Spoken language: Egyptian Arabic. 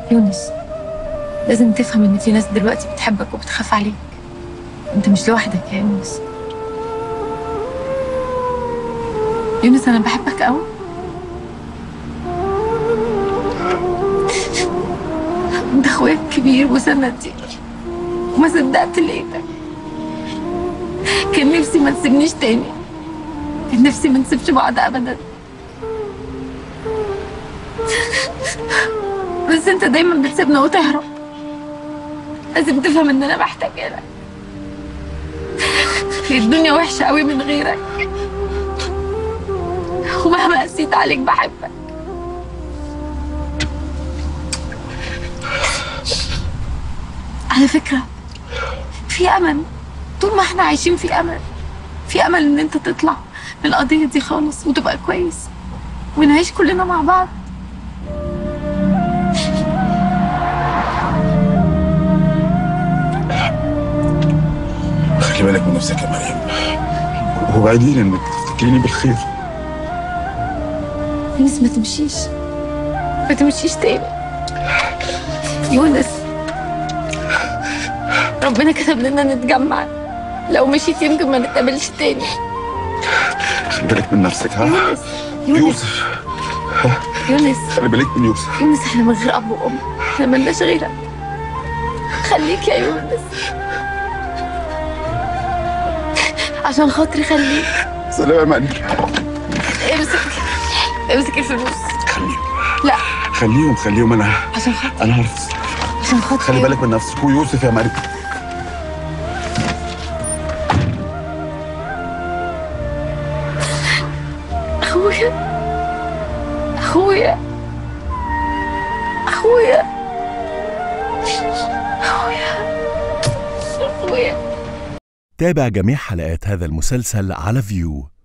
يونس لازم تفهم ان في ناس دلوقتي بتحبك وبتخاف عليك انت مش لوحدك يا يونس يونس انا بحبك قوي انت اخويا الكبير وسندي وما صدقت لقيتك كان نفسي ما تسيبنيش تاني كان نفسي ما نسيبش بعض ابدا بس انت دايما بتسيبنا وتهرب لازم تفهم ان انا محتاجه لك الدنيا وحشه قوي من غيرك ومهما قسيت عليك بحبك على فكره في امل طول ما احنا عايشين في امل في امل ان انت تطلع من القضيه دي خالص وتبقى كويس ونعيش كلنا مع بعض خلي بالك من نفسك يا مريم وبعدين انك تفتكريني بالخير يونس ما تمشيش ما تمشيش تاني يونس ربنا كتب لنا نتجمع لو مشيت يمكن ما نتقابلش تاني خلي بالك من نفسك ها يونس يونس يوسف يونس خلي بالك من يوسف يونس احنا من غير اب وام احنا ملناش غيرك خليك يا يونس عشان خاطري خليك سلام يا مريم امسك امسك الفلوس خليهم لا خليهم خليهم انا عشان خاطري انا عارف عشان خاطري خلي بالك من نفسك ويوسف يا مريم اخويا اخويا اخويا اخويا اخويا تابع جميع حلقات هذا المسلسل على فيو